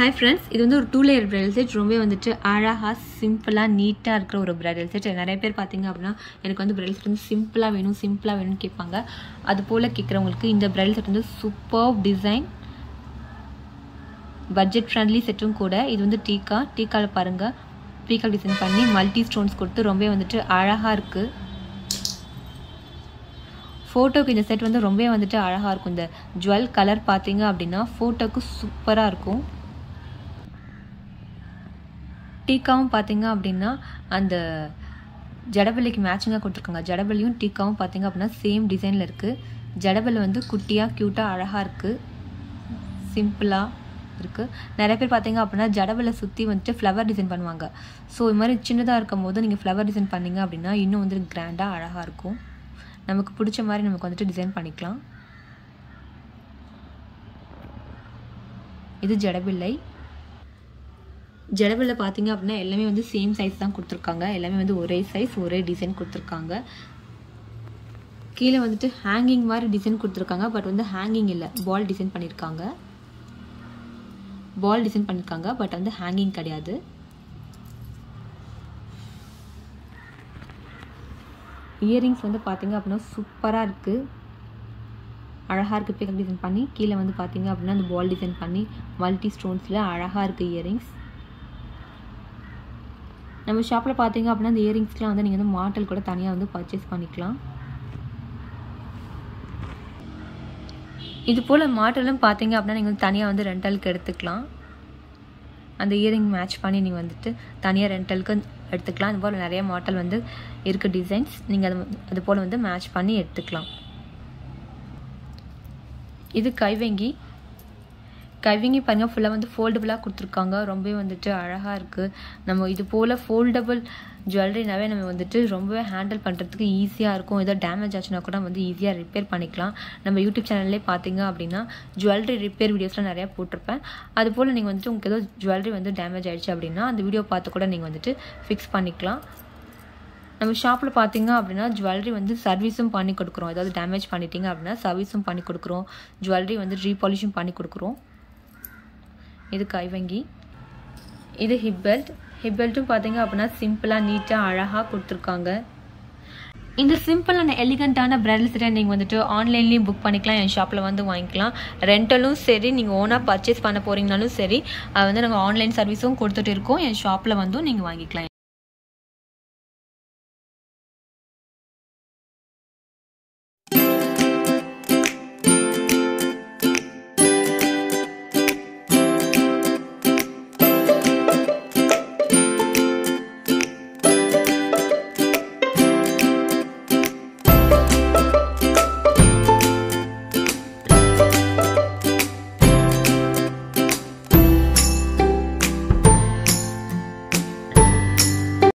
hi friends இது வந்து ஒரு டூ லேயர் பிரைடல் செட் ரொம்ப வந்துட்டு அழகாக சிம்பிளாக நீட்டாக இருக்கிற ஒரு பிரைடல் செட் நிறைய பேர் பார்த்தீங்க அப்படின்னா எனக்கு வந்து பிரைடல் செட் வந்து சிம்பிளாக வேணும் சிம்பிளாக வேணும்னு கேட்பாங்க அது போல் கேட்குறவங்களுக்கு இந்த பிரைடல் செட் வந்து சூப்பர் டிசைன் பட்ஜெட் ஃப்ரெண்ட்லி செட்டும் கூட இது வந்து டீக்கா டீக்காவில் பாருங்கள் டீக்கா டிசைன் பண்ணி மல்டி ஸ்டோன்ஸ் கொடுத்து ரொம்ப வந்துட்டு அழகாக இருக்குது ஃபோட்டோக்கு இந்த செட் வந்து ரொம்பவே வந்துட்டு அழகாக இருக்கும் இந்த ஜுவல் கலர் பார்த்தீங்க அப்படின்னா ஃபோட்டோக்கு சூப்பராக இருக்கும் டீக்காவும் பார்த்தீங்க அப்படின்னா அந்த ஜடபல்லிக்கு மேட்சிங்காக கொடுத்துருக்காங்க ஜடபல்லியும் டீக்காவும் பார்த்தீங்க அப்படின்னா சேம் டிசைனில் இருக்குது ஜடபல் வந்து குட்டியாக க்யூட்டாக அழகாக இருக்குது சிம்பிளாக இருக்குது நிறைய பேர் பார்த்தீங்க அப்படின்னா ஜடபலை சுற்றி வந்துட்டு ஃப்ளவர் டிசைன் பண்ணுவாங்க ஸோ இது மாதிரி சின்னதாக இருக்கும் போது நீங்கள் ஃப்ளவர் டிசைன் பண்ணிங்க அப்படின்னா இன்னும் வந்து கிராண்டாக அழகாக இருக்கும் நமக்கு பிடிச்ச மாதிரி நமக்கு வந்துட்டு டிசைன் பண்ணிக்கலாம் இது ஜடபில்லை ஜடபில்ல பார்த்தீங்க அப்படின்னா எல்லாமே வந்து சேம் சைஸ் தான் கொடுத்துருக்காங்க எல்லாமே வந்து ஒரே சைஸ் ஒரே டிசைன் கொடுத்துருக்காங்க கீழே வந்துட்டு ஹேங்கிங் மாதிரி டிசைன் கொடுத்துருக்காங்க பட் வந்து ஹேங்கிங் இல்லை பால் டிசைன் பண்ணியிருக்காங்க பால் டிசைன் பண்ணியிருக்காங்க பட் வந்து ஹேங்கிங் கிடையாது இயரிங்ஸ் வந்து பார்த்தீங்க அப்படின்னா சூப்பராக இருக்குது அழகாக இருக்குது பிக்கப் டிசைன் பண்ணி கீழே வந்து பார்த்தீங்க அப்படின்னா அந்த பால் டிசைன் பண்ணி மல்டி ஸ்டோன்ஸில் அழகாக இருக்குது இயரிங்ஸ் நம்ம ஷாப்பில் பார்த்தீங்க அப்படின்னா அந்த இயரிங்ஸ்லாம் வந்து நீங்கள் வந்து மாட்டல் கூட தனியாக வந்து பர்ச்சேஸ் பண்ணிக்கலாம் இது போல் மாட்டலும் பார்த்தீங்க அப்படின்னா நீங்கள் வந்து தனியாக வந்து ரெண்டலுக்கு எடுத்துக்கலாம் அந்த இயரிங் மேட்ச் பண்ணி நீங்கள் வந்துட்டு தனியாக ரெண்டலுக்கு எடுத்துக்கலாம் அது போல் நிறைய மாடல் வந்து இருக்குது டிசைன்ஸ் நீங்கள் அது அது போல் வந்து மேட்ச் பண்ணி எடுத்துக்கலாம் இது கைவங்கி கைவங்கி பாருங்கள் ஃபுல்லாக வந்து ஃபோல்டபுளாக கொடுத்துருக்காங்க ரொம்பவே வந்துட்டு அழகாக இருக்குது நம்ம இது போல் ஃபோல்டபுள் ஜுவல்லரினாவே நம்ம வந்துட்டு ரொம்பவே ஹேண்டில் பண்ணுறதுக்கு ஈஸியாக இருக்கும் ஏதோ டேமேஜ் ஆச்சுன்னா கூட வந்து ஈஸியாக ரிப்பேர் பண்ணிக்கலாம் நம்ம யூடியூப் சேனல்லே பார்த்தீங்க அப்படின்னா ஜுவல்லரி ரிப்பேர் வீடியோஸ்லாம் நிறையா போட்டிருப்பேன் அது போல் நீங்கள் வந்துட்டு உங்களுக்கு ஏதோ ஜுவல்லரி வந்து டேமேஜ் ஆகிடுச்சு அப்படின்னா அந்த வீடியோ பார்த்து கூட நீங்கள் வந்துட்டு ஃபிக்ஸ் பண்ணிக்கலாம் நம்ம ஷாப்பில் பார்த்தீங்க அப்படின்னா ஜுவல்லரி வந்து சர்வீஸும் பண்ணி கொடுக்குறோம் ஏதாவது டேமேஜ் பண்ணிட்டீங்க அப்படின்னா சர்வீஸும் பண்ணி கொடுக்குறோம் ஜுவல்லரி வந்து ரீபாலிஷும் பண்ணி கொடுக்குறோம் இது கைவங்கி இது ஹிப் பெல்ட் ஹிப் பெல்ட்டும் பார்த்தீங்க அப்படின்னா சிம்பிளாக நீட்டாக அழகாக கொடுத்துருக்காங்க இந்த சிம்பிள் அண்ட் எலிகண்ட்டான பிரைடல் செட்டை நீங்கள் வந்துட்டு ஆன்லைன்லேயும் புக் பண்ணிக்கலாம் என் ஷாப்பில் வந்து வாங்கிக்கலாம் ரெண்டலும் சரி நீங்கள் ஓனாக பர்ச்சேஸ் பண்ண போகிறீங்கனாலும் சரி அது வந்து நாங்கள் ஆன்லைன் சர்வீஸும் கொடுத்துட்டு இருக்கோம் என் ஷாப்பில் வந்தும் நீங்கள் வாங்கிக்கலாம்